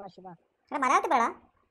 ശുഭ എടാ മലയാളത്തിൽ പറടാ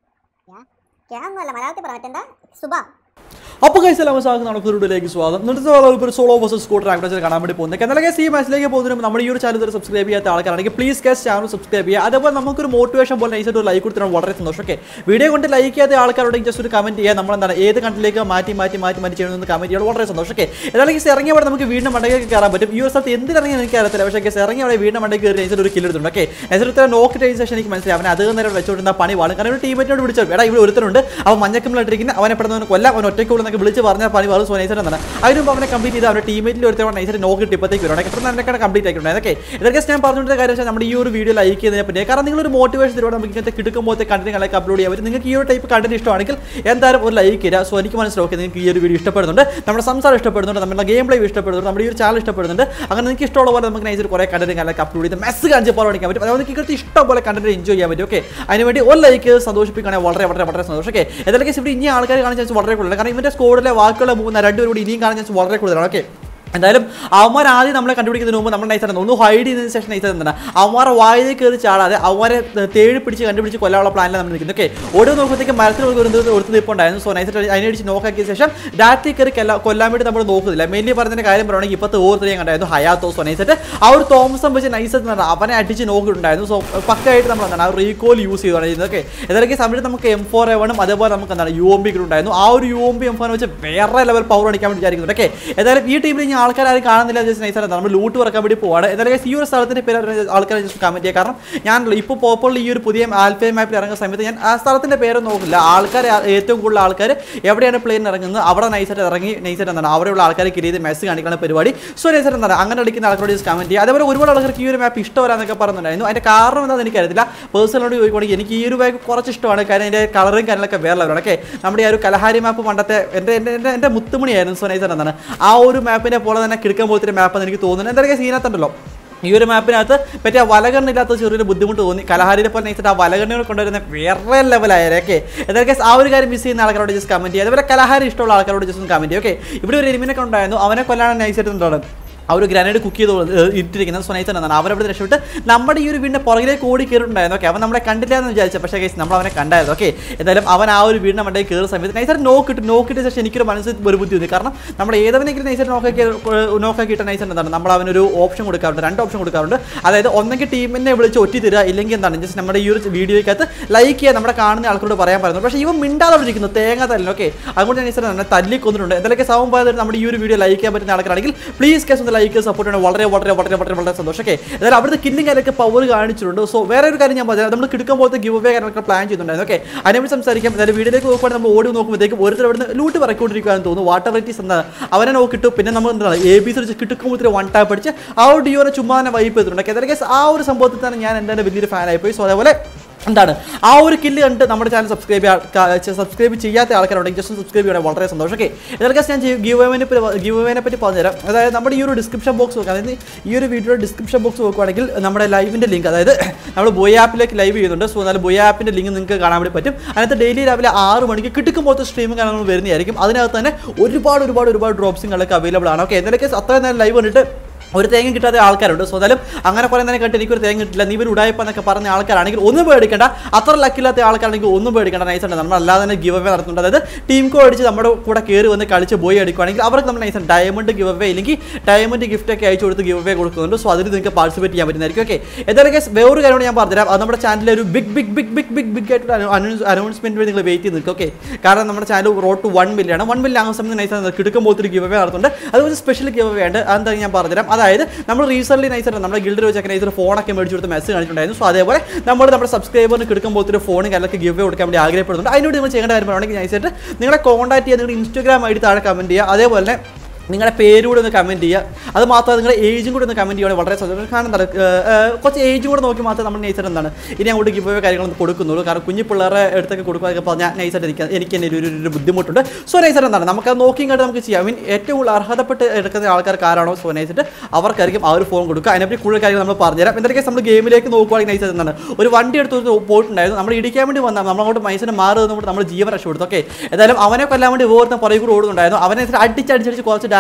ക്യാ ഒന്നുമല്ല മലയാളത്തിൽ പറ മറ്റെന്താ സുബ അപ്പോൾ കൈസ് എല്ലാം സാധനം നമുക്ക് വീഡിയോയിലേക്ക് സ്വാഗതം ഇന്നത്തെ ഒരു സോളോ വേഴ്സസ് സ്കൂട്ടർ ആക്ടേഴ്സ് കാണാൻ വേണ്ടി പോകുന്നത് എന്നാൽ ഈ മാച്ചിലേക്ക് പോകുന്നതിന് നമ്മുടെ ഈ ഒരു ചാനൽ ഇതുവരെ സബ്സ്ക്രൈബ് ചെയ്യാത്ത ആൾക്കാരാണെങ്കിൽ പ്ലീസ് കേസ് ചാനൽ സബ്സ്ക്രൈബ് ചെയ്യുക അതേപോലെ നമുക്കൊരു മോട്ടിവേഷൻ പോലെ നൈസായിട്ട് ഒരു ലൈക്ക് കൊടുത്തിട്ട് വളരെ സന്തോഷം ഓക്കെ വീഡിയോ കൊണ്ട് ലൈക്ക് ചെയ്യാത്ത ആൾക്കാരോടെങ്കിൽ ജസ്റ്റ് ഒരു കമന്റ് ചെയ്യുക നമ്മൾ എന്താണ് ഏത് കണ്ടിലേക്ക് മാറ്റി മാറ്റി മാറ്റി മാറ്റി ചെയ്യണമെന്ന് കമന്റ് ചെയ്യുക വളരെ സന്തോഷം ഓക്കെ എന്നാലും കേസ് ഇറങ്ങിയവിടെ നമുക്ക് വീണ്ടും മണ്ടയ്ക്ക് കയറാൻ പറ്റും ഈ ഒരു സ്ഥലത്ത് എന്തിനിറങ്ങി എനിക്ക് അറിയത്തില്ല പക്ഷേ കേസ് ഇറങ്ങിയവിടെ വീണ്ടും മണ്ടയ്ക്ക് കയറി നൈസായിട്ട് ഒരു കില്ലെടുത്തുണ്ട് ഓക്കെ നൈസായിട്ട് നോക്ക് ടൈം സെഷൻ എനിക്ക് മനസ്സിലായി അവൻ അത് നേരം വെച്ചുകൊണ്ടിരുന്ന പണി വാളും കാരണം ഒരു ടീമേറ്റിനോട് വിളിച്ചു എടാ ഇവിടെ ഒരുത്തനുണ്ട് അവൻ മഞ്ഞക്കമ്മിലിട്ടിരിക്കുന്ന അവനെ പെടുന്നവന് കൊല്ലാം അവൻ ഒറ്റയ്ക്ക് എന്നൊക്കെ വിളിച്ച് പറഞ്ഞ പണി വാളും സോ നൈസായിട്ട് എന്താണ് അതിന് മുമ്പ് അവനെ കംപ്ലീറ്റ് ചെയ്ത് അവരുടെ ടീമേറ്റിൽ ഒരുത്തവണ നൈസായിട്ട് നോക്ക് കിട്ടിയപ്പോഴത്തേക്ക് വരും എത്ര നേരം കംപ്ലീറ്റ് ആക്കിയിട്ടുണ്ട് അതൊക്കെ ഇതൊക്കെ ഞാൻ പറഞ്ഞിട്ട് കാര്യം വെച്ചാൽ നമ്മുടെ ഈ ഒരു വീഡിയോ ലൈക്ക് ചെയ്തതിനെ പറ്റി കാരണം നിങ്ങളൊരു മോട്ടിവേഷൻ തരുവാണ് നമുക്ക് ഇങ്ങനത്തെ കിടക്കുമ്പോഴത്തെ കണ്ടന്റുകളൊക്കെ അപ്ലോഡ് ചെയ്യാൻ പറ്റും നിങ്ങൾക്ക് ഈ ഒരു ടൈപ്പ് കണ്ടന്റ് ഇഷ്ടമാണെങ്കിൽ എന്തായാലും ഒരു ലൈക്ക് ചെയ്യുക സോ എനിക്ക് മനസ്സിലാക്കി നിങ്ങൾക്ക് ഈ ഒരു വീഡിയോ ഇഷ്ടപ്പെടുന്നുണ്ട് നമ്മുടെ സംസാരം ഇഷ്ടപ്പെടുന്നുണ്ട് നമ്മുടെ ഗെയിം പ്ലേ ഇഷ്ടപ്പെടുന്നുണ്ട് നമ്മുടെ ഈ ഒരു ചാനൽ ഇഷ്ടപ്പെടുന്നുണ്ട് അങ്ങനെ നിങ്ങൾക്ക് ഇഷ്ടമുള്ള പോലെ നമുക്ക് നൈസിൽ കുറേ കണ്ടന്റ് കാര്യങ്ങളൊക്കെ അപ്ലോഡ് ചെയ്ത് മെസ്സ് കാണിച്ച് ഫോളോ അടിക്കാൻ പറ്റും അതുകൊണ്ട് നിങ്ങൾക്ക് ഇഷ്ടം പോലെ കണ്ടന്റ് എൻജോയ് ചെയ്യാൻ പറ്റും ഓക്കെ അതിനുവേണ്ടി ഒരു ലൈക്ക് സന്തോഷിപ്പിക്കുകയാണെങ്കിൽ വളരെ വളരെ വളരെ സന്തോഷം ഓക്കെ ഏതൊക്കെ ഇവിടെ ഇനി ആൾക്കാർ കാണാൻ ചാൻസ് വളരെ കൂടുതലാണ് കാരണം ഇവൻ്റെ സ്കോഡിലെ വാക്കുള്ള മൂന്ന് രണ്ടുപേരും കൂടി ഇനിയും കാണാൻ ചാൻസ് വളരെ കൂടുതലാണ് ഓക്കെ എന്തായാലും അവന്മാർ ആദ്യം നമ്മളെ കണ്ടുപിടിക്കുന്നതിന് മുമ്പ് നമ്മൾ നൈസാണ് ഒന്ന് ഹൈഡ് ചെയ്തതിന് ശേഷം നൈസ് എന്താണ് അവന്മാരെ വായയിൽ കയറി ചാടാതെ അവരെ തേടി പിടിച്ച് കണ്ടുപിടിച്ച് കൊല്ലാനുള്ള പ്ലാനിലാണ് നമ്മൾ നിൽക്കുന്നത് ഓക്കെ ഓരോ നോക്കുമ്പോഴത്തേക്ക് മരത്തിൽ ഒരു ഒരുത്ത് നിൽപ്പുണ്ടായിരുന്നു സോ നൈസായിട്ട് അതിനടിച്ച് നോക്കാക്കിയ ശേഷം ഡാറ്റിൽ കയറി കൊല്ല കൊല്ലാൻ വേണ്ടി നമ്മൾ നോക്കുന്നില്ല മെയിൻലി പറഞ്ഞതിന്റെ കാര്യം പറയുകയാണെങ്കിൽ ഇപ്പോഴത്തെ ഓരോരുത്തരെയും കണ്ടായിരുന്നു ഹയാത്തോ സോ നൈസായിട്ട് ആ ഒരു തോമസം വെച്ച് നൈസ് എന്താണ് അവനെ അടിച്ച് നോക്കിയിട്ടുണ്ടായിരുന്നു സോ പക്കായിട്ട് നമ്മൾ എന്താണ് ആ റീകോൾ യൂസ് ചെയ്താണ് ചെയ്യുന്നത് ഓക്കെ ഏതൊക്കെ സമയത്ത് നമുക്ക് എം ഫോർ എവണും അതേപോലെ നമുക്ക് എന്താണ് യു എം ബി ഉണ്ടായിരുന്നു ആ ഒരു U M B M four വെച്ച് വേറെ ലെവൽ പവർ അടിക്കാൻ വേണ്ടി വിചാരിക്കുന്നുണ്ട് ഓക്കെ ഏതായാലും ഈ ടീമിൽ ഇനി ആൾക്കാർ ആരും കാണുന്നില്ല ജസ്റ്റ് നൈസാണ് നമ്മൾ ലൂട്ട് പറക്കാൻ വേണ്ടി പോവാണ് ഏതായാലും ഈ ഒരു സ്ഥലത്തിന്റെ പേര് അറിഞ്ഞ ആൾക്കാർ ജസ്റ്റ് കമന്റ് ചെയ്യുക കാരണം ഞാൻ ഇപ്പോൾ പോപ്പുള്ള ഈ ഒരു പുതിയ ആൽഫേ മാപ്പിൽ ഇറങ്ങുന്ന സമയത്ത് ഞാൻ ആ സ്ഥലത്തിന്റെ പേര് നോക്കില്ല ആൾക്കാർ ഏറ്റവും കൂടുതൽ ആൾക്കാർ എവിടെയാണ് പ്ലെയിൻ ഇറങ്ങുന്നത് അവിടെ നൈസായിട്ട് ഇറങ്ങി നൈസായിട്ട് എന്താണ് അവിടെയുള്ള ആൾക്കാർ കിരിയത് മെസ്സ് കാണിക്കുന്ന പരിപാടി സോ നൈസായിട്ട് എന്താണ് അങ്ങനെ അടിക്കുന്ന ആൾക്കാരോട് ജസ്റ്റ് കമന്റ് ചെയ്യുക അതേപോലെ ഒരുപാട് ആൾക്കാർക്ക് ഈ ഒരു മാപ്പ് ഇഷ്ടമല്ലാന്നൊക്കെ പറയുന്നുണ്ടായിരുന്നു അതിന്റെ കാരണം എന്താണെന്ന് എനിക്കറിയത്തില്ല പേഴ്സണലോട് ചോദിക്കുകയാണെങ്കിൽ എനിക്ക് ഈ ഒരു ബാഗ് കുറച്ച് ഇഷ്ടമാണ് കാരണം അതിന്റെ കളറും കാര്യങ്ങളൊക്കെ വേറെ ലെവലാണ് ഓക്കെ നമ്മുടെ ആ ഒരു കലഹാരി മാപ്പ് പണ്ടത്തെ എൻ്റെ എൻ്റെ എൻ്റെ എൻ്റെ മുത്തുമണിയായിരുന്നു സോ നൈസായിട്ട് എന്താണ് ആ ഒരു മാപ്പിനെ പോലെ തന്നെ കിടക്കാൻ പോലത്തെ മാപ്പെന്ന് എനിക്ക് തോന്നുന്നു എന്തൊക്കെ സീനത്തുണ്ടല്ലോ ഈ ഒരു മാപ്പിനകത്ത് പറ്റിയ ആ വലകണ്ണില്ലാത്ത ചെറിയൊരു ബുദ്ധിമുട്ട് തോന്നി കലഹാരിനെ പോലെ നയിച്ചിട്ട് ആ വലകണ്ണികൾ കൊണ്ടുവരുന്ന വേറെ ലെവലായാലേ എന്തൊക്കെ ആ ഒരു കാര്യം മിസ് ചെയ്യുന്ന ആൾക്കാരോട് ജസ്റ്റ് കമന്റ് ചെയ്യുക അതുപോലെ കലഹാരി ഇഷ്ടമുള്ള ആൾക്കാരോട് ജസ്റ്റ് ഒന്ന് കമന്റ് ചെയ്യുക ഓക്കെ ഇവിടെ ഒരു എലിമിനൊക്കെ ഉണ്ടായിരുന്നു അവനെ കൊല്ലാൻ നയിച്ചിട്ടുണ്ടാണ് ആ ഒരു ഗ്രാനൈഡ് കുക്ക് ചെയ്ത് ഇട്ടിരിക്കുന്നത് സൊനൈസൻ എന്നാണ് അവരവിടെ രക്ഷപ്പെട്ട് നമ്മുടെ ഈ ഒരു വീടിൻ്റെ പുറകിലേക്ക് ഓടി കയറിയിട്ടുണ്ടായിരുന്നു ഓക്കെ അവൻ നമ്മളെ കണ്ടില്ല എന്ന് വിചാരിച്ച പക്ഷേ കേസ് നമ്മൾ അവനെ കണ്ടായിരുന്നു ഓക്കെ എന്തായാലും അവൻ ആ ഒരു വീടിൻ്റെ മണ്ടയിൽ കയറുന്ന സമയത്ത് നൈസർ നോക്കിട്ട് നോക്കിയിട്ട് ശേഷം എനിക്കൊരു മനസ്സിൽ ഒരു ബുദ്ധി തോന്നി കാരണം നമ്മൾ ഏതെങ്കിലും നൈസർ നോക്കാക്കി നോക്കാക്കിയിട്ട് നൈസർ എന്താണ് നമ്മൾ അവനൊരു ഓപ്ഷൻ കൊടുക്കാറുണ്ട് രണ്ട് ഓപ്ഷൻ കൊടുക്കാറുണ്ട് അതായത് ഒന്നെങ്കിൽ ടീമിനെ വിളിച്ച് ഒറ്റി തരിക ഇല്ലെങ്കിൽ എന്താണ് ജസ്റ്റ് നമ്മുടെ ഈ ഒരു വീഡിയോയ്ക്കകത്ത് ലൈക്ക് ചെയ്യുക നമ്മുടെ കാണുന്ന ആൾക്കാരോട് പറയാൻ പറയുന്നു പക്ഷേ ഇവൻ മിണ്ടാതെ ഇരിക്കുന്നു തേങ്ങ തല്ലിന് ഓക്കെ അതുകൊണ്ട് നൈസർ തന്നെ തല്ലി കൊന്നിട്ടുണ്ട് എന്തൊക്കെ സൗം പോയത് നമ്മുടെ ഈ ഒരു വീഡിയോ ലൈക്ക് ചെയ്യാൻ പറ്റുന്ന ആൾക്കാരാണെങ്കിൽ പ്ലീസ് കേസ് ഒന്ന് ലൈക്ക് സപ്പോർട്ട് ചെയ്യണം വളരെ വളരെ വളരെ വളരെ വളരെ സന്തോഷം ഓക്കെ അതായത് അവിടുത്തെ കില്ലിംഗ് കാര്യമൊക്കെ പവർ കാണിച്ചിട്ടുണ്ട് സോ വേറെ ഒരു കാര്യം ഞാൻ പറഞ്ഞു നമ്മൾ കിടക്കാൻ പോലത്തെ ഗിവ് അവേ കാര്യങ്ങളൊക്കെ പ്ലാൻ ചെയ്യുന്നുണ്ടായിരുന്നു ഓക്കെ അതിനെപ്പറ്റി സംസാരിക്കാം അതായത് വീഡിയോയിലേക്ക് നോക്കുവാണെങ്കിൽ നമ്മൾ ഓടി നോക്കുമ്പോഴത്തേക്കും ഓരോരുത്തർ അവിടുന്ന് ലൂട്ട് പറക്കൊണ്ടിരിക്കുകയാണെന്ന് തോന്നുന്നു വാട്ടർ വെറൈറ്റീസ് എന്താ അവനെ നോക്കിട്ടു പിന്നെ നമ്മൾ എന്താണ് എ ബി സി വെച്ച് കിട്ടുക്കുമ്പോൾ വൺ ടാപ്പ് അടിച്ച് ആ ഒരു ഡിയോനെ ചുമ്മാ തന്നെ വൈപ്പ് ചെയ്തിട്ടുണ്ട് അതൊക്കെ ആ ഒരു സംഭവത്തിൽ തന്നെ ഞാൻ എൻ്റെ വലിയൊരു ഫാനായി പോയി സോ അതേപോലെ എന്താണ് ആ ഒരു കില്ല് കണ്ട് നമ്മുടെ ചാനൽ സബ്സ്ക്രൈബ് സബ്സ്ക്രൈബ് ചെയ്യാത്ത ആൾക്കാരുണ്ടെങ്കിൽ ജസ്റ്റ് സബ്സ്ക്രൈബ് ചെയ്യണം വളരെ സന്തോഷം ഓക്കെ ഇതൊക്കെ ഞാൻ ഗീവ് അവേനെ ഗീവ് അവേനെ പറ്റി പറഞ്ഞുതരാം അതായത് നമ്മുടെ ഈ ഒരു ഡിസ്ക്രിപ്ഷൻ ബോക്സ് നോക്കുക അതായത് ഈ ഒരു വീഡിയോയുടെ ഡിസ്ക്രിപ്ഷൻ ബോക്സ് നോക്കുവാണെങ്കിൽ നമ്മുടെ ലൈവിൻ്റെ ലിങ്ക് അതായത് നമ്മൾ ബോയ് ആപ്പിലേക്ക് ലൈവ് ചെയ്യുന്നുണ്ട് സോ എന്നാൽ ബോയ് ആപ്പിൻ്റെ ലിങ്ക് നിങ്ങൾക്ക് കാണാൻ വേണ്ടി പറ്റും അതിനകത്ത് ഡെയിലി രാവിലെ ആറ് മണിക്ക് കിട്ടുക്കുമ്പോഴത്തെ സ്ട്രീമും കാര്യങ്ങളും വരുന്നതായിരിക്കും അതിനകത്ത് തന്നെ ഒരുപാട് ഒരുപാട് ഒരുപാട് ഡ്രോപ്സിങ്ങളൊക്കെ അവൈലബിൾ ആണ് ഓക്കെ എന്തൊക്കെ അത്രയും നേരം ലൈവ് കണ്ടിട്ട് ഒരു തേങ്ങ കിട്ടാത്ത ആൾക്കാരുണ്ട് സോ എന്തായാലും അങ്ങനെ പറയുന്നതിനെ കണ്ട് എനിക്കൊരു തേങ്ങ കിട്ടില്ല നീ ഒരു ഉടായ്പ എന്നൊക്കെ പറഞ്ഞ ആൾക്കാരാണെങ്കിൽ ഒന്നും പേടിക്കേണ്ട അത്ര ലക്കില്ലാത്ത ആൾക്കാരാണെങ്കിൽ ഒന്നും പേടിക്കേണ്ട നൈസാണ് നമ്മൾ അല്ലാതെ തന്നെ ഗിവ് അവേ നടത്തുന്നുണ്ട് അതായത് ടീം കോ അടിച്ച് നമ്മുടെ കൂടെ കയറി വന്ന് കളിച്ച് പോയി അടിക്കുകയാണെങ്കിൽ അവർക്ക് നമ്മൾ നൈസാണ് ഡയമണ്ട് ഗിവ് അവേ ഇല്ലെങ്കിൽ ഡയമണ്ട് ഗിഫ്റ്റ് ഒക്കെ അയച്ചു കൊടുത്ത് ഗിവ് അവേ കൊടുക്കുന്നുണ്ട് സോ അതിൽ നിങ്ങൾക്ക് പാർട്ടിസിപ്പേറ്റ് ചെയ്യാൻ പറ്റുന്നതായിരിക്കും ഓക്കെ എന്തായാലും guys, വേറൊരു കാര്യമാണ് ഞാൻ പറഞ്ഞുതരാം അത് നമ്മുടെ ചാനലിലെ ഒരു big big big big big big ആയിട്ട് അനൗൺസ്മെന്റ് വേണ്ടി നിങ്ങൾ വെയിറ്റ് ചെയ്ത് നിൽക്കും ഓക്കെ കാരണം നമ്മുടെ channel road to one million ആണ് വൺ മില്യൺ ആകുന്ന സമയത്ത് നൈസാണ് കിടക്കുമ്പോൾ ഒരു ഗിവ് അവേ നടത്തുന്നുണ്ട് അതുപോലെ സ്പെഷ്യൽ ഗിവ് അവേ ഉണ്ട് അതെന്താ ഞാൻ പറഞ്ഞുതരാം അതായത് നമ്മൾ റീസെന്റ് നൈസായിട്ട് നമ്മുടെ ഗിൽഡിൽ വെച്ചൊക്കെ നൈസർ ഫോണൊക്കെ മേടിച്ച് കൊടുത്ത് മെസ്സേജ് കാണിച്ചിട്ടുണ്ടായിരുന്നു സോ അതേപോലെ നമ്മൾ നമ്മുടെ സബ്സ്ക്രൈബറിന് കിടക്കുമ്പോൾ ഒരു ഫോൺ കാര്യങ്ങളൊക്കെ ഗിവ് അവേ കൊടുക്കാൻ വേണ്ടി ആഗ്രഹപ്പെടുന്നുണ്ട് അതിനോട് നിങ്ങൾ ചെയ്യേണ്ട കാര്യം പറയുകയാണെങ്കിൽ നൈസായിട്ട് നിങ്ങളെ കോൺടാക്ട് ചെയ്യുക നിങ്ങളുടെ ഇൻസ്റ്റാഗ്രാം ഐ ഡി താഴെ കമൻറ്റ് ചെയ്യുക അതേപോലെ തന്നെ നിങ്ങളുടെ പേര് കൂടെ ഒന്ന് കമൻറ്റ് ചെയ്യുക അത് മാത്രമല്ല നിങ്ങളുടെ ഏജും കൂടെ ഒന്ന് കമൻറ്റ് ചെയ്യുകയാണെങ്കിൽ വളരെ സന്തോഷം കാരണം എന്താണ് ഏഹ്, ഏഹ്, കുറച്ച് ഏജും കൂടെ നോക്കി മാത്രമേ നമ്മൾ നൈസർ എന്താണ് ഇനി അങ്ങോട്ട് ഗിവ് കാര്യങ്ങളൊന്നും കൊടുക്കുന്നുള്ളൂ കാരണം കുഞ്ഞു പിള്ളേരെ അടുത്തൊക്കെ കൊടുക്കുകയൊക്കെ പറഞ്ഞാൽ നൈസായിട്ട് എനിക്ക് എനിക്ക് തന്നെ ഒരു ഒരു ബുദ്ധിമുട്ടുണ്ട് സോ നൈസർ എന്താണ് നമുക്ക് അത് നോക്കിയും കണ്ട് നമുക്ക് ചെയ്യാം മീൻ ഏറ്റവും കൂടുതൽ അർഹതപ്പെട്ട് എടുക്കുന്ന ആൾക്കാർക്ക് ആരാണോ സോ നൈസിട്ട് അവർക്കായിരിക്കും ആ ഒരു ഫോൺ കൊടുക്കുക അതിനെപ്പറ്റി കൂടുതൽ കാര്യങ്ങൾ നമ്മൾ പറഞ്ഞുതരാം എന്തൊക്കെ നമ്മൾ ഗെയിമിലേക്ക് നോക്കുവാണെങ്കിൽ നൈസർ എന്താണ് ഒരു വണ്ടി എടുത്ത് പോയിട്ടുണ്ടായിരുന്നു നമ്മൾ ഇടിക്കാൻ വേണ്ടി വന്നാൽ നമ്മളങ്ങോട്ട് മൈസിനെ മാറി നിന്നുകൊണ്ട് നമ്മൾ ജീവൻ രക്ഷപ്പെടുത്തു ഓക്കെ ഏതായാലും അവനെ കൊല്ലാൻ വേണ്ടി ഓർത്തും പുറകെ കൂടെ ഓടുന്നുണ്ടായിരുന്നു അവനെ അടിച്ചടിച്ചടിച്ച് കുറച്ച്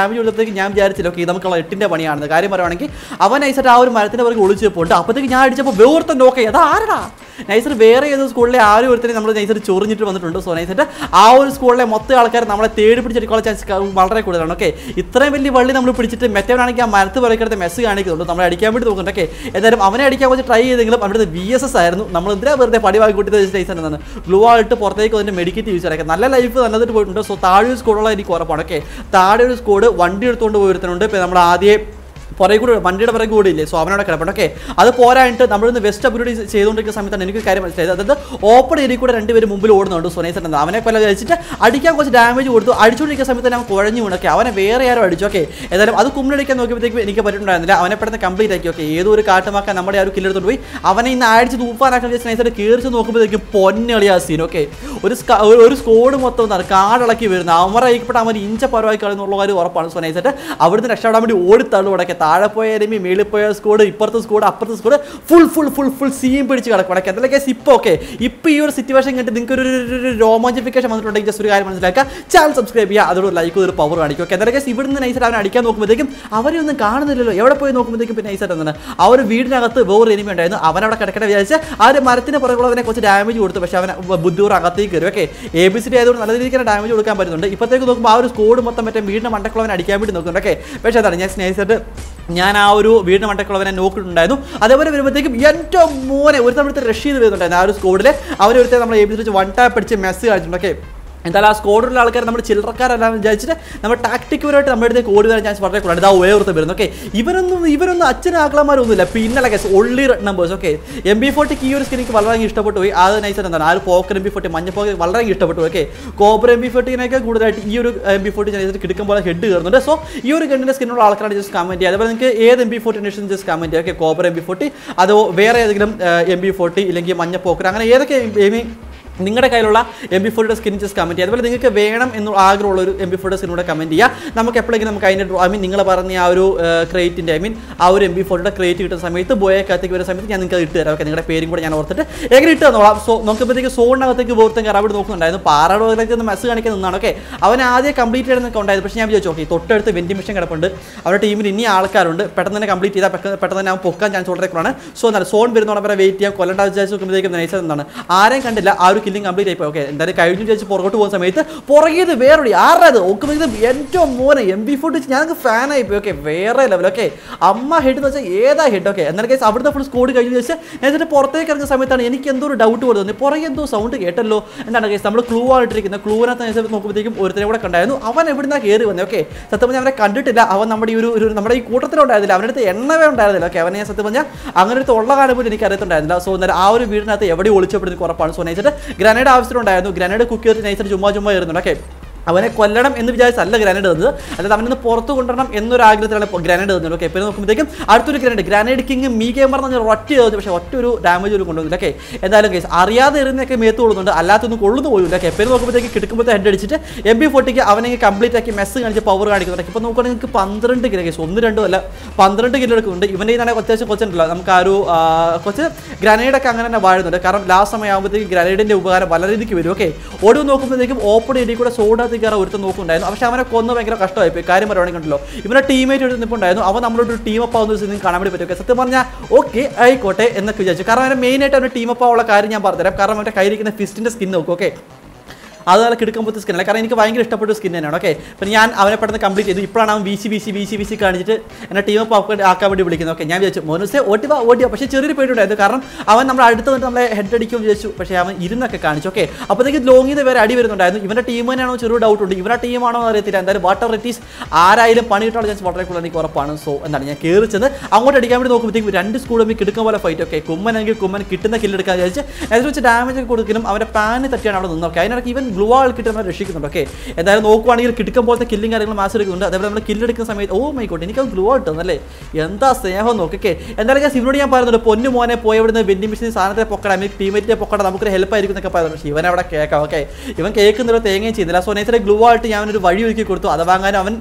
ഡാമേജ് കൊടുത്തപ്പോഴത്തേക്ക് ഞാൻ വിചാരിച്ചില്ല ഓക്കെ നമുക്കുള്ള എട്ടിൻ്റെ പണിയാണെന്ന് കാര്യം പറയുവാണെങ്കിൽ അവൻ നൈസായിട്ട് ആ ഒരു മരത്തിൻ്റെ പുറകെ ഒളിച്ച് പോയിട്ട് അപ്പോഴത്തേക്ക് ഞാൻ അടിച്ചപ്പോൾ വേർത്തൻ നോക്കേ അത് ആരടാ നൈസർ വേറെ ഏതോ സ്കൂളിലെ ആരും ഒരുത്തരെ നമ്മൾ നൈസർ ചൊറിഞ്ഞിട്ട് വന്നിട്ടുണ്ട് സോ നൈസായിട്ട് ആ ഒരു സ്കൂളിലെ മൊത്തം ആൾക്കാർ നമ്മളെ തേടി പിടിച്ചെടുക്കാനുള്ള ചാൻസ് വളരെ കൂടുതലാണ് ഓക്കെ ഇത്രയും വലിയ വള്ളി നമ്മൾ പിടിച്ചിട്ട് മെറ്റവനാണെങ്കിൽ ആ മരത്ത് പുറക്കെടുത്ത് മെസ്സ് കാണിക്കുന്നുണ്ട് നമ്മളെ അടിക്കാൻ വേണ്ടി നോക്കുന്നുണ്ട് ഓക്കെ എന്തായാലും അവനെ അടിക്കാൻ കുറച്ച് ട്രൈ ചെയ്തെങ്കിലും അവിടുത്തെ വി എസ് എസ് ആയിരുന്നു നമ്മൾ എന്തിനാ വെറുതെ പടി വാങ്ങി കൂട്ടി നൈസർ എന്നാണ് ഗ്ലൂ ആയിട്ട് പുറത്തേക്ക് അതിൻ്റെ മെഡിക്കറ്റ് യൂസ് ചെയ്യാൻ നല്ല ലൈഫ് നല്ലതായിട്ട് പോയിട്ടുണ്ട് സോ താഴെ ഒരു സ്കോഡുള്ള എനിക്ക് ഉറപ്പാണ് ഓക്കെ താഴെ ഒരു സ്കോഡ് വണ്ടി എടുത്തുകൊണ്ട് പോയിരുന്നുണ്ട് ഇപ്പോൾ നമ്മൾ ആദ്യം പുറകെ കൂടെ വണ്ടിയുടെ പുറകെ കൂടെ ഇല്ലേ സോ അവനോട് കിടപ്പുണ്ട് ഓക്കെ അത് പോരായിട്ട് നമ്മളിന്ന് വെസ്റ്റ് അപ്ഗ്രേഡ് ചെയ്തുകൊണ്ടിരിക്കുന്ന സമയത്താണ് എനിക്ക് കാര്യം മനസ്സിലായത് അതായത് ഓപ്പൺ ഏരിയ കൂടെ രണ്ടുപേരും മുമ്പിൽ ഓടുന്നുണ്ട് സുനേസൻ എന്ന് അവനെ കൊല്ല കഴിച്ചിട്ട് അടിക്കാൻ കുറച്ച് ഡാമേജ് കൊടുത്തു അടിച്ചുകൊണ്ടിരിക്കുന്ന സമയത്ത് ഞാൻ കുഴഞ്ഞു വീണു ഓക്കെ അവനെ വേറെ ആരോ അടിച്ചു ഓക്കെ ഏതായാലും അത് കുമ്മിലടിക്കാൻ നോക്കിയപ്പോഴത്തേക്കും എനിക്ക് പറ്റിയിട്ടുണ്ടായിരുന്നില്ല അവനെ പെട്ടെന്ന് കംപ്ലീറ്റ് ആക്കി ഓക്കെ ഏതോ ഒരു കാട്ടുമാക്കാൻ നമ്മുടെ ആ ഒരു കില്ലെടുത്തോണ്ട് പോയി അവനെ ഇന്ന് അടിച്ച് തൂപ്പാനാക്കാൻ വിചാരിച്ച നൈസായിട്ട് കയറിച്ച് നോക്കുമ്പോഴത്തേക്കും പൊന്നളി ആ സീൻ ഓക്കെ ഒരു സ്ക- ഒരു- ഒരു സ്കോഡ് മൊത്തം എന്താണ് കാടിളക്കി വരുന്നത് അവന്മാരെ അയക്കപ്പെട്ട അവൻ ഇഞ്ച പരവായി കളയുന്നുള്ള കാര്യം ഉറപ്പാണ് സോ നൈസായിട്ട് അവിടുന്ന് രക്ഷപ്പെടാൻ വേണ്ടി ഓടിത്തള്ളു കിടക്കെ താഴെ പോയ എനിമി മേളിൽ പോയ സ്കോഡ് ഇപ്പുറത്തെ സ്കോഡ് അപ്പുറത്തെ squad full full full full സീം പിടിച്ച് കിടക്കും കിടക്കുക എന്തൊക്കെ ഇപ്പോൾ ഓക്കെ ഇപ്പോൾ ഈ ഒരു സിറ്റുവേഷൻ കണ്ടിട്ട് നിങ്ങൾക്ക് ഒരു ഒരു- ഒരു രോമാഞ്ചിഫിക്കേഷൻ വന്നിട്ടുണ്ടെങ്കിൽ ജസ്റ്റ് ഒരു കാര്യം മനസ്സിലാക്കുക ചാനൽ സബ്സ്ക്രൈബ് ചെയ്യുക അതോട് ലൈക്ക് ഒരു പവർ കാണിക്കും ഓക്കെ എന്തൊക്കെ ഇവിടുന്ന് നൈസായിട്ട് അവൻ അടിക്കാൻ നോക്കുമ്പോഴത്തേക്കും അവരൊന്നും കാണുന്നില്ലല്ലോ എവിടെ പോയി നോക്കുമ്പോഴത്തേക്കും പിന്നെ നൈസായിട്ട് എന്താണ് ആ ഒരു വീടിനകത്ത് വേറെ എനിമി ഉണ്ടായിരുന്നു അവനവിടെ കിടക്കണ വിചാരിച്ച് ആ ഒരു മരത്തിന് പുറകുള്ളവനെ കുറച്ച് ഡാമേജ് കൊടുത്തു പക്ഷേ അവൻ ബുദ്ധിപൂർവ്വം അകത്തേക്ക് കയറി okay A B C D ആയതുകൊണ്ട് നല്ല രീതിക്ക് ഡാമേജ് കൊടുക്കാൻ പറ്റുന്നുണ്ട് ഇപ്പോഴത്തേക്ക് നോക്കുമ്പോൾ ആ ഒരു സ്കോഡ് മൊത്തം മറ്റേ വീടിൻ്റെ മണ്ടക്കുള്ളവനെ അടിക്കാൻ വേണ്ടി നോക്കുന്നുണ്ട് ഓക്കെ പക്ഷേ അതാണ് ഞാൻ സ്നേഹിച്ചിട്ട് ഞാൻ ആ ഒരു വീടിന് മണ്ടക്കുള്ളവനെ നോക്കിയിട്ടുണ്ടായിരുന്നു അതേപോലെ വരുമ്പോഴത്തേക്കും എൻ്റെ മോനെ ഒരു തവണത്തെ റഷ് ചെയ്ത് വരുന്നുണ്ടായിരുന്നു ആ ഒരു സ്കോഡിൽ അവരൊരുത്തെ നമ്മൾ എ ബി സി വെച്ച് വൺ ടാപ്പ് അടിച്ച് മെസ്സ് കാണിച്ചിട്ടുണ്ട് ഓക്കെ എന്തായാലും ആ സ്കോഡിലുള്ള ആൾക്കാർ നമ്മൾ ചില്ലറക്കാരെല്ലാം വിചാരിച്ചിട്ട് നമ്മൾ ടാക്ടിക്കുപരമായിട്ട് നമ്മുടെ അടുത്തേക്ക് ഓടി വരാൻ ചാൻസ് വളരെ കൂടുതൽ ഇതാ ഉയർത്ത് വരുന്നു ഓക്കെ ഇവരൊന്നും ഇവരൊന്നും അച്ഛനും ആക്കളന്മാരൊന്നുമില്ല പിന്നല്ല guys only numbers okay M B ഫോർട്ടിക്ക് ഈ ഒരു സ്കിൻ എനിക്ക് വളരെ ഇഷ്ടപ്പെട്ടു പോയി അത് നൈസ് എന്താണ് ആ ഒരു പോക്കർ എം ബി ഫോർട്ടി മഞ്ഞ പോക്കർ വളരെ ഇഷ്ടപ്പെട്ടു ഓക്കെ കോപ്പർ എം ബി ഫോർട്ടിനൊക്കെ കൂടുതലായിട്ട് ഈ ഒരു എം ബി ഫോർട്ടി ഞാൻ കിടക്കും പോലെ ഹെഡ് കയറുന്നുണ്ട് സോ ഈ ഒരു ഗണ്ണിൻ്റെ സ്കിന്നുള്ള ആൾക്കാരാണ് ജസ്റ്റ് കമൻറ്റ് ചെയ്യുക അതുപോലെ നിങ്ങൾക്ക് ഏത് എം ബി ഫോർട്ടി ഇഷ്ടം ജസ്റ്റ് കമൻറ്റ് ചെയ്യുക okay copper M B forty അതോ വേറെ ഏതെങ്കിലും എം ബി ഫോർട്ടി ഇല്ലെങ്കിൽ മഞ്ഞ പോക്കർ അങ്ങനെ ഏതൊക്കെ എം നിങ്ങളുടെ കയ്യിലുള്ള എം ബി ഫോർട്ടിയുടെ സ്കിൻ ജസ്റ്റ് കമൻറ്റ് ചെയ്യുക അതുപോലെ നിങ്ങൾക്ക് വേണം എന്നുള്ള ആഗ്രഹമുള്ള ഒരു എം ബി ഫോർട്ടിയുടെ സ്കിൻ കൂടെ കമൻറ്റ് ചെയ്യുക നമുക്ക് എപ്പോഴെങ്കിലും നമുക്ക് അതിൻ്റെ ഐ മീൻ നിങ്ങൾ പറഞ്ഞ ആ ഒരു ക്രേറ്റിൻ്റെ ഐ മീൻ ആ ഒരു എം ബി ഫോർട്ടിയുടെ ക്രേറ്റ് കിട്ടുന്ന സമയത്ത് ബോയക്കകത്തേക്ക് വരുന്ന സമയത്ത് ഞാൻ നിങ്ങൾക്ക് അത് ഇട്ട് തരാം ഓക്കെ നിങ്ങളുടെ പേരും കൂടെ ഞാൻ ഓർത്തിട്ട് എങ്ങനെ ഇട്ട് തന്നോളാം സോ നോക്കുമ്പോഴത്തേക്ക് സോണിനകത്തേക്ക് ബോർത്തും കയറാൻ അവിടെ നോക്കുന്നുണ്ടായിരുന്നു പാറയുടെ ഒന്ന് മെസ്സ് കാണിക്കാൻ നിന്നാണ് ഓക്കെ അവൻ ആദ്യം കംപ്ലീറ്റ് ചെയ്യണമെന്നൊക്കെ ഉണ്ടായിരുന്നു പക്ഷേ ഞാൻ വിചാരിച്ചു ഓക്കെ തൊട്ടടുത്ത് വെൻറ്റി മിഷൻ കിടപ്പുണ്ട് അവരുടെ ടീമിൽ ഇനി ആൾക്കാരുണ്ട് പെട്ടെന്ന് തന്നെ കംപ്ലീറ്റ് ചെയ്താൽ പെട്ടെന്ന് പെട്ടെന്ന് തന്നെ അവൻ പൊക്കാൻ ചാൻസ് വളരെ കുറവാണ് സോ എന്താണ് സോൺ വരുന്നോടെ വരെ വെയിറ്റ് ചെയ്യാൻ കൊല്ലണ്ട വിചാരിച്ച് നോക്കുമ്പോഴത്തേക്കും നൈസ് എന്താണ് ആരെയും കണ്ടില്ല ആ ഒരു കില്ലിംഗ് കംപ്ലീറ്റ് ആയിപ്പോയി ഓക്കെ എന്തായാലും കഴിഞ്ഞു വിചാരിച്ച് പുറകോട്ട് പോകുന്ന സമയത്ത് പുറകിയത് വേറൊരു ആരത് നോക്കുമ്പോൾ ഏറ്റവും മോനെ എം ബി ഫുഡ് ഞങ്ങൾക്ക് ഫാനായി പോയി ഓക്കെ വേറെ ലെവൽ ഓക്കെ അമ്മ ഹെഡ് എന്ന് വെച്ചാൽ ഏതാ ഹെഡ് ഓക്കെ എന്നാൽ കേസ് അവിടുത്തെ ഫുൾ സ്കോഡ് കഴിഞ്ഞു വെച്ചാൽ എന്നിട്ട് പുറത്തേക്ക് ഇറങ്ങുന്ന സമയത്താണ് എനിക്ക് എന്തോ ഒരു ഡൗട്ട് കൊടുത്തത് പുറകെ എന്തോ സൗണ്ട് കേട്ടല്ലോ എന്താണ് കേസ് നമ്മൾ ക്ലൂ ആയിട്ടിരിക്കുന്ന ക്ലൂവിനകത്ത് നോക്കുമ്പോഴത്തേക്കും ഒരുത്തനെ കൂടെ കണ്ടായിരുന്നു അവൻ എവിടുന്നാ കയറി വന്നത് ഓക്കെ സത്യം പറഞ്ഞാൽ അവനെ കണ്ടിട്ടില്ല അവൻ നമ്മുടെ ഈ ഒരു ഒരു നമ്മുടെ ഈ കൂട്ടത്തിലുണ്ടായിരുന്നില്ല അവൻ്റെ അടുത്ത് എണ്ണവേ ഉണ്ടായിരുന്നില്ല ഓക്കെ അവനെ ഞാൻ സത്യം പറഞ്ഞാൽ അങ്ങനെ അടുത്ത് ഉള്ള കാര്യം പോലും എനിക്ക് അറിയത്തുണ്ടായിരുന്നില്ല സോ എന്നാൽ ആ ഒരു വീടിനകത്ത് എവിടെ ഒളിച്ചപ്പെടുന്ന ഉറപ്പാണ് സോ നൈസിട്ട് ഗ്രനേഡ് ആവശ്യമുണ്ടായിരുന്നു ഗ്രനേഡ് കുക്ക് ചെയ്തിട്ട് നൈസിട്ട് ചുമ്മാ ചുമ്മാ ഇരുന്നുണ്ട് ഓക്കെ അവനെ കൊല്ലണം എന്ന് വിചാരിച്ചല്ല ഗ്രാനേഡ് തന്നത് അല്ലാതെ അവനൊന്ന് പുറത്ത് കൊണ്ടുവരണം എന്നൊരു ആഗ്രഹത്തിലാണ് ഇപ്പോൾ ഗ്രാനേഡ് തന്നത് ഓക്കെ ഇപ്പോൾ നോക്കുമ്പോഴത്തേക്കും അടുത്തൊരു grenade grenade king me gamer എന്ന് പറഞ്ഞാൽ ഒറ്റ തന്നു പക്ഷേ ഒറ്റ ഒരു ഡാമേജ് ഒരു കൊണ്ടുവന്നില്ല ഓക്കെ എന്തായാലും കേസ് അറിയാതെ എറിയുന്നൊക്കെ മേത്ത് കൊള്ളുന്നുണ്ട് അല്ലാത്തൊന്നും കൊള്ളുന്നു പോലും ഓക്കെ എപ്പോഴും നോക്കുമ്പോഴത്തേക്ക് കിടക്കുമ്പോഴത്തെ ഹെഡ് അടിച്ചിട്ട് എം ബി ഫോർട്ടിക്ക് അവനെ കംപ്ലീറ്റ് ആക്കി മെസ്സ് കാണിച്ച് പവർ കാണിക്കുന്നുണ്ട് ഇപ്പോൾ നോക്കുകയാണെങ്കിൽ നിങ്ങൾക്ക് പന്ത്രണ്ട് കിലോ കേസ് ഒന്ന് രണ്ടും അല്ല പന്ത്രണ്ട് കിലോ എടുക്കുന്നുണ്ട് ഇവൻ്റെ തന്നെ അത്യാവശ്യം കൊച്ചുണ്ടല്ലോ നമുക്ക് ആ ഒരു ആ, കുറച്ച് ഗ്രനേഡൊക്കെ അങ്ങനെ തന്നെ വാഴുന്നുണ്ട് കാരണം ലാസ്റ്റ് സമയമാകുമ്പോഴത്തേക്ക് ഗ്രനേഡിൻ്റെ ഉപകാരം വളരെ രീതിക്ക് വരും ഓക്കെ ഓടി നോക്കുമ്പോഴത്തേക്കും ഓപ്പൺ ഏരിയ കൂടെ സോഡാത്തി കയറാൻ ഒരുത്തം നോക്കുന്നുണ്ടായിരുന്നു പക്ഷേ അവനെ കൊന്ന് ഭയങ്കര കഷ്ടമായി പോയി കാര്യം പറയുകയാണെങ്കിൽ ഉണ്ടല്ലോ ഇവരുടെ ടീമേറ്റ് ഒരു നിൽപ്പുണ്ടായിരുന്നു അവൻ നമ്മളോട് ഒരു ടീം അപ്പ് ആവുന്ന ദിവസം കാണാൻ വേണ്ടി പറ്റും Okay, സത്യം പറഞ്ഞാൽ ഓക്കെ ആയിക്കോട്ടെ എന്നൊക്കെ വിചാരിച്ചു കാരണം അവനെ മെയിനായിട്ട് അവൻ്റെ ടീം അപ്പ് ആവുള്ള കാര്യം ഞാൻ പറഞ്ഞുതരാം കാരണം അവൻ്റെ കയ്യിരിക്കുന്ന ഫിസ്റ്റിൻ്റെ സ്കിൻ നോക്കും ഓക്കെ അത് നല്ല കിടക്കുമ്പോഴത്തെ സ്കിന്നല്ല കാരണം എനിക്ക് ഭയങ്കര ഇഷ്ടപ്പെട്ട സ്കിൻ തന്നെയാണ് ഓക്കെ പിന്നെ ഞാൻ അവനെ പെട്ടെന്ന് കംപ്ലീറ്റ് ചെയ്തു ഇപ്പോഴാണ് അവൻ V C V C V C V C കാണിച്ചിട്ട് എന്നെ ടീം അപ്പ് ആക്കാൻ വേണ്ടി വിളിക്കുന്നത് ഓക്കെ ഞാൻ വിചാരിച്ചു മോനൂസെ ഓട്ടിവാ ഓട്ടിവാ പക്ഷേ ചെറിയൊരു പേടിയുണ്ടായിരുന്നു കാരണം അവൻ നമ്മുടെ അടുത്ത് വന്നിട്ട് നമ്മളെ ഹെഡ് അടിക്കും വിചാരിച്ചു പക്ഷേ അവൻ ഇരുന്നൊക്കെ കാണിച്ചു ഓക്കെ അപ്പോഴത്തേക്ക് ലോങ്ങിൽ നിന്ന് വേറെ അടി വരുന്നുണ്ടായിരുന്നു ഇവൻ്റെ ടീം തന്നെയാണോ ചെറിയ ഡൗട്ട് ഉണ്ട് ഇവരുടെ ടീമാണോ എന്ന് അറിയത്തില്ല എന്തായാലും വാട്ടർ റെറ്റീസ് ആരായാലും പണി കിട്ടാനുള്ള ചാൻസ് വളരെ കൂടുതൽ എനിക്ക് ഉറപ്പാണ് സോ എന്താണ് ഞാൻ കയറി ചെന്ന് അങ്ങോട്ട് അടിക്കാൻ വേണ്ടി നോക്കുമ്പോഴത്തേക്കും രണ്ട് സ്കൂൾ തമ്മിൽ കിടക്കുന്ന പോലെ ഫൈറ്റ് ഓക്കെ കുമ്മനെങ്കിൽ കുമ്മൻ കിട്ടുന്ന കില്ലെടുക്കാൻ വിചാരിച്ച് അതിൽ വെച്ച് ഡാമേജ് ഒക്കെ കൊടുക്കലും അവൻ്റെ പാന് തട്ടിയാണ് അവിടെ നിന്നത് ഓക്കെ അതിനിടയ്ക്ക് ഇവൻ ഗ്ലൂ ആൾ കിട്ടി നമ്മളെ രക്ഷിക്കുന്നുണ്ട് ഓക്കെ എന്തായാലും നോക്കുവാണെങ്കിൽ കിടക്കും പോലത്തെ കില്ലും കാര്യങ്ങളും മാസ് എടുക്കുന്നുണ്ട് അതേപോലെ നമ്മൾ കില്ലെടുക്കുന്ന സമയത്ത് ഓ മൈ ഗോഡ് എനിക്ക് ഗ്ലൂ കിട്ടുന്നല്ലേ എന്താ സ്നേഹം നോക്കിക്കേ എന്തായാലും ഞാൻ സിവിനോട് ഞാൻ പറയുന്നുണ്ട് പൊന്നു മോനെ പോയി ഇവിടുന്ന് വെൻഡിങ് മെഷീൻ സാധനത്തെ പൊക്കട മീൻ ടീമേറ്റിനെ പൊക്കട നമുക്കൊരു ഹെൽപ്പ് ആയിരിക്കും എന്നൊക്കെ പറയുന്നത് പക്ഷേ ഇവൻ അവിടെ കേൾക്കാം ഓക്കെ ഇവൻ കേൾക്കുന്നില്ല തേങ്ങയും ചെയ്യുന്നില്ല സോ നേരത്തെ ഗ്ലൂ ആയിട്ട് ഞാൻ ഒരു വഴി ഒരുക്കി കൊടുത്തു അത് വാങ്ങാൻ അവൻ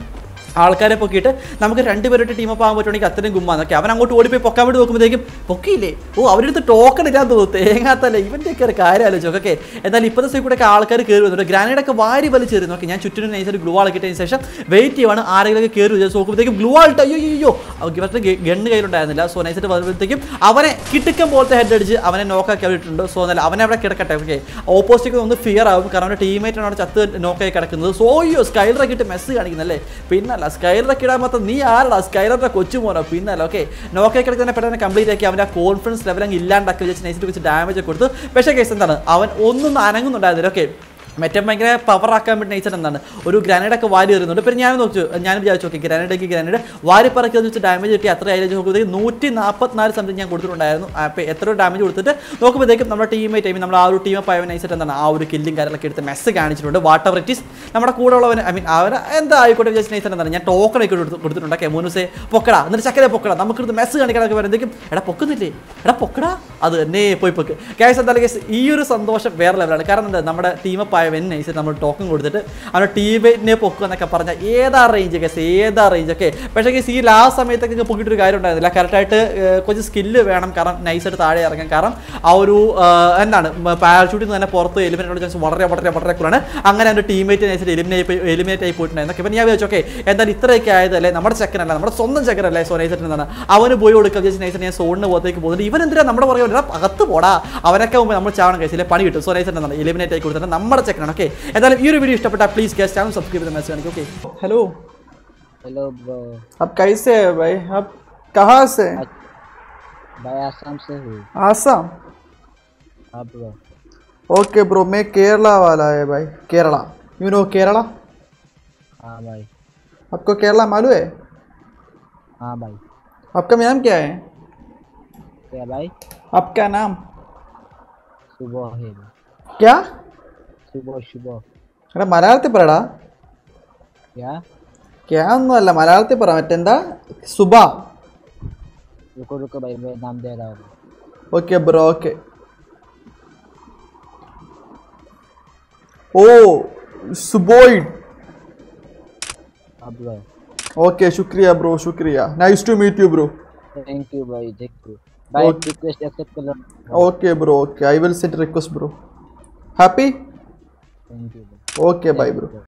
ആൾക്കാരെ പൊക്കിയിട്ട് നമുക്ക് രണ്ടുപേരുടെ ടീം അപ്പ് ആകാൻ പറ്റുവാണെങ്കിൽ അത്രയും ഗുമ്മാന്നൊക്കെ അവൻ അങ്ങോട്ട് ഓടിപ്പോയി പൊക്കാൻ വേണ്ടി നോക്കുമ്പോഴത്തേക്കും പൊക്കിയില്ലേ ഓ അവരെടുത്ത് ടോക്കൺ ഇല്ലാന്ന് തോന്നുന്നു തേങ്ങാത്തല്ല ഇവൻ്റെയൊക്കെ ഒരു കാര്യം ആലോചിച്ചു ഓക്കെ എന്നാൽ ഇപ്പോഴത്തെ സൈഡ് കൂടെ ആൾക്കാർ കയറി വന്നിട്ട് ഗ്രാനൈഡൊക്കെ വാരി വലിച്ചെറിയുന്നു ഓക്കെ ഞാൻ ചുറ്റിനും നൈസായിട്ട് ഗ്ലൂ ആൾ കിട്ടിയതിന് ശേഷം വെയിറ്റ് ചെയ്യുവാണ് ആരെങ്കിലും കയറി വിചാരിച്ച് നോക്കുമ്പോഴത്തേക്കും ഗ്ലൂ ആൾട്ട് അയ്യോ അയ്യോ ഇവരുടെ ഗണ്ണ് കയ്യിലുണ്ടായിരുന്നില്ല സോ നൈസായിട്ട് വരുമ്പോഴത്തേക്കും അവനെ കിട്ടുക്കം പോലത്തെ ഹെഡ് അടിച്ച് അവനെ നോക്കാക്കി അവരിട്ടുണ്ട് സോ എന്നാൽ അവനെ അവിടെ കിടക്കട്ടെ ഓക്കെ ഓപ്പോസിറ്റ് ഒന്ന് ഫിയർ ആവും കാരണം അവൻ്റെ ടീമേറ്റ് ആണ് അവിടെ ചത്ത് നോക്കായി കിടക്കുന്നത് സോ അയ്യോ സ്കൈലറൊക്കെ ഇട്ട് മെസ്സ് കാണിക്കുന്നല്ലേ പിന്നല്ല സ്കൈലറൊക്കെ ഇടാൻ മാത്രം നീ ആരടാ സ്കൈലറിന്റെ കൊച്ചുമോനോ പിന്നല്ല ഓക്കെ നോക്കായി കിടക്കുന്ന പെട്ടെന്ന് കംപ്ലീറ്റ് ആക്കി അവൻ്റെ ആ കോൺഫിഡൻസ് ലെവൽ അങ്ങ് ഇല്ലാണ്ടാക്കി വെച്ച് നൈസിട്ട് വെച്ച് ഡാമേജ് ഒക്കെ കൊടുത്തു പക്ഷേ കേസ് എന്താണ് അവൻ ഒന്നും അനങ്ങുന്നുണ്ടായിരുന്നില്ല ഓക്കെ മറ്റേ ഭയങ്കര പവർ ആക്കാൻ വേണ്ടി നേച്ചർ എന്താണ് ഒരു ഗ്രാനൈഡ് ഒക്കെ വാരി എറിയുന്നുണ്ട് പിന്നെ ഞാൻ നോക്കി ഞാൻ വിചാരിച്ചു ഓക്കെ ഗ്രാനൈഡേക്ക് ഗ്രാനൈഡ് വാരി പറക്കി വെച്ച് ഡാമേജ് കിട്ടി അത്ര ആയാലും നോക്കുമ്പോഴത്തേക്ക് നൂറ്റി നാൽപ്പത്തിനാല് സംതിങ് ഞാൻ കൊടുത്തിട്ടുണ്ടായിരുന്നു അപ്പോൾ എത്ര ഡാമേജ് കൊടുത്തിട്ട് നോക്കുമ്പോഴത്തേക്കും നമ്മുടെ ടീമേറ്റ് ടൈം നമ്മൾ ആ ഒരു ടീം പയവൻ നൈസായിട്ട് എന്താണ് ആ ഒരു കില്ലും കാര്യങ്ങളൊക്കെ എടുത്ത് മെസ്സ് കാണിച്ചിട്ടുണ്ട് വാട്ട് എവർ ഇറ്റ് ഈസ് നമ്മുടെ കൂടെ ഉള്ളവൻ ഐ മീൻ അവർ എന്താ ആയിക്കോട്ടെ വിചാരിച്ച നൈസായിട്ട് എന്താണ് ഞാൻ ടോക്കൺ ഒക്കെ കൊടുത്ത് കൊടുത്തിട്ടുണ്ട് ഓക്കെ മൂന്നുസേ പൊക്കടാ എന്നിട്ട് ചക്കരെ പൊക്കടാ നമുക്ക് ഇത് മെസ്സ് കാണിക്കാനൊക്കെ വരുമ്പോഴത്തേക്കും എടാ പൊക്കുന്നില്ലേ എടാ പൊക്കടാ അത് തന്നെ പോയി പൊക്ക് ക്യാഷ് എന്തായാലും കേസ് ഈ ഒരു സന്തോഷം വേറെ ലെവലാണ് കാരണം എന്താ നമ്മുടെ ടീം പായവൻ നൈസായിട്ട് നമ്മൾ ടോക്കൺ കൊടുത്തിട്ട് അവരുടെ ടീമേറ്റിനെ പൊക്കുക എന്നൊക്കെ പറഞ്ഞാൽ ഏതാ റേഞ്ച് കേസ് ഏതാ റേഞ്ച് ഒക്കെ പക്ഷേ കേസ് ഈ ലാസ്റ്റ് സമയത്തൊക്കെ പൊക്കിയിട്ടൊരു കാര്യം ഉണ്ടായിരുന്നില്ല കറക്റ്റായിട്ട് കുറച്ച് സ്കില്ല് വേണം കാരണം നൈസായിട്ട് താഴെ ഇറങ്ങാൻ കാരണം ആ ഒരു ആ, എന്താണ് പാരഷൂട്ടിൽ നിന്ന് തന്നെ പുറത്ത് എലിമിനേറ്റ് ചാൻസ് വളരെ വളരെ വളരെ കുറവാണ് അങ്ങനെ എൻ്റെ ടീമേറ്റ് നൈസായിട്ട് എലിമിനേറ്റ് എലിമിനേറ്റ് ആയി പോയിട്ടുണ്ടായിരുന്നു ഇപ്പം ഞാൻ വിചാരിച്ചു ഓക്കെ എന്തായാലും ഇത്രയൊക്കെ ആയതല്ലേ നമ്മുടെ ചെക്കനല്ല നമ്മുടെ സ്വന്തം ചെക്കനല്ലേ സോ നൈസായിട്ട് എന്താണ് അവന് പോയി കൊടുക്കുക വിചാരിച്ച് നൈസായിട്ട് ഞാൻ സോണിന് പുറത്തേക്ക് പോകുന്നുണ്ട് ഇവൻ എന്തിനാ നമ്മുടെ പുറകെ വരുന്നത്? എടാ, അകത്ത് പോടാ അവനൊക്കെ മുമ്പ് നമ്മൾ ചാവണം കഴിച്ചില്ലേ പണി കിട്ടും സോ നൈസായിട്ട് എന്താണ് എലിമിനേറ്റ് ആയി കൊടുത്തിട്ട് നമ്മുടെ ചെക്കനാണ് ഓക്കെ എന്തായാലും ഈ ഒരു വീഡിയോ ഇഷ്ടപ്പെട്ടാൽ പ്ലീസ് ഗസ്റ്റ് ചാനൽ സബ്സ്ക്രൈബ് ചെയ്ത് മെസ്സേജ് കാണിക്കും ഓക്കെ ഹലോ हेलो ब्रो आप कैसे है भाई आप कहाँ से भाई आसाम से हूँ आसाम हाँ ब्रो ओके ब्रो मैं केरला वाला है भाई केरला यू नो केरला हाँ भाई आपको केरला मालूम है हाँ भाई आपका नाम क्या है क्या भाई आपका नाम सुबह है क्या सुबह सुबह എടാ മലയാളത്തിൽ പറയടാ क्या ക്യാ ഒന്നുമല്ല മലയാളത്തിൽ പറ മറ്റെന്താ സുബ रुको रुको भाई मैं नाम दे रहा हूँ ഓക്കെ ബ്രോ ഓക്കെ ഓ സുബോയിഡ് हाँ ब्रो ओके शुक्रिया ब्रो शुक्रिया nice to meet you bro thank you भाई थैंक यू भाई Okay. रिक्वेस्ट एक्सेप्ट कर लो okay bro okay I will send request bro happy thank you okay bye bro भाई